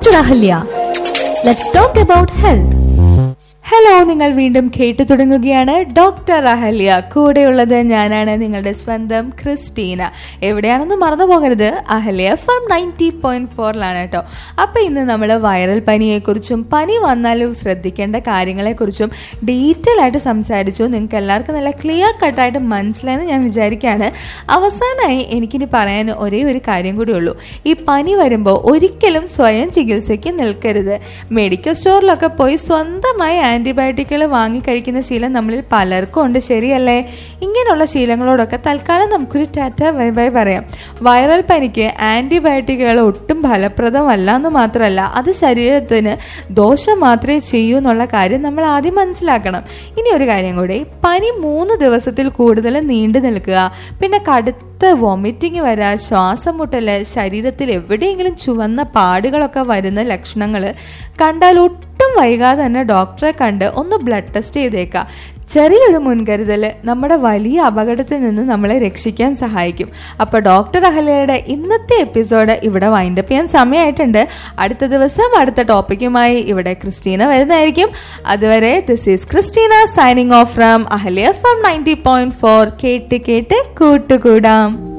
Dr. Ahalya. Let's talk about health. Hello നിങ്ങൾ വീണ്ടും കേട്ടു തുടങ്ങുകയാണ് ഡോക്ടർ അഹല്യ കൂടെയുള്ളത് ഞാനാണ് നിങ്ങളുടെ സ്വന്തം ക്രിസ്റ്റീന എവിടെയാണെന്ന് മറന്നു പോകരുത് Ahalya F M ninety point ഫോറിലാണ് കേട്ടോ അപ്പൊ ഇന്ന് നമ്മൾ വൈറൽ പനിയെക്കുറിച്ചും പനി വന്നാലും ശ്രദ്ധിക്കേണ്ട കാര്യങ്ങളെക്കുറിച്ചും ഡീറ്റെയിൽ ആയിട്ട് സംസാരിച്ചു നിങ്ങൾക്ക് എല്ലാവർക്കും നല്ല ക്ലിയർ കട്ടായിട്ട് മനസ്സിലായെന്ന് ഞാൻ വിചാരിക്കുകയാണ് അവസാനമായി എനിക്കിനി പറയാൻ ഒരേ ഒരു കാര്യം കൂടി ഉള്ളൂ ഈ പനി വരുമ്പോൾ ഒരിക്കലും സ്വയം ചികിത്സയ്ക്ക് നിൽക്കരുത് മെഡിക്കൽ സ്റ്റോറിലൊക്കെ പോയി സ്വന്തമായി ആന്റിബയോട്ടിക്കുകൾ വാങ്ങി കഴിക്കുന്ന ശീലം നമ്മളിൽ പലർക്കും ഉണ്ട് ശരിയല്ലേ ഇങ്ങനെയുള്ള ശീലങ്ങളോടൊക്കെ തൽക്കാലം നമുക്കൊരു ടാറ്റ ബൈ ബൈ പറയാം വൈറൽ പനിക്ക് ആന്റിബയോട്ടിക്കുകൾ ഒട്ടും ഫലപ്രദമല്ല എന്ന് മാത്രമല്ല അത് ശരീരത്തിന് ദോഷം മാത്രമേ ചെയ്യൂ എന്നുള്ള കാര്യം നമ്മൾ ആദ്യം മനസ്സിലാക്കണം ഇനി ഒരു കാര്യം കൂടി പനി മൂന്ന് ദിവസത്തിൽ കൂടുതൽ നീണ്ടു നിൽക്കുക പിന്നെ കടുത്ത വൊമിറ്റിംഗ് വരാ ശ്വാസം മുട്ടല് ശരീരത്തിൽ എവിടെയെങ്കിലും ചുവന്ന പാടുകളൊക്കെ വരുന്ന ലക്ഷണങ്ങൾ കണ്ടാൽ ഒട്ടും വൈകാതെ തന്നെ ഡോക്ടറെ കണ്ട് ഒന്ന് ബ്ലഡ് ടെസ്റ്റ് ചെയ്തേക്കാം ചെറിയൊരു മുൻകരുതൽ നമ്മുടെ വലിയ അപകടത്തിൽ നിന്ന് നമ്മളെ രക്ഷിക്കാൻ സഹായിക്കും അപ്പോൾ ഡോക്ടർ അഹലയുടെ ഇന്നത്തെ എപ്പിസോഡ് ഇവിടെ വൈൻഡപ്പ് ചെയ്യാൻ സമയമായിട്ടുണ്ട് അടുത്ത ദിവസം അടുത്ത ടോപ്പിക്കുമായി ഇവിടെ ക്രിസ്റ്റീന വരുന്നതായിരിക്കും അതുവരെ this is Christina signing off from Ahalya from ninety point four കേട്ട് കേട്ട് കൂട്ടുകൂടാം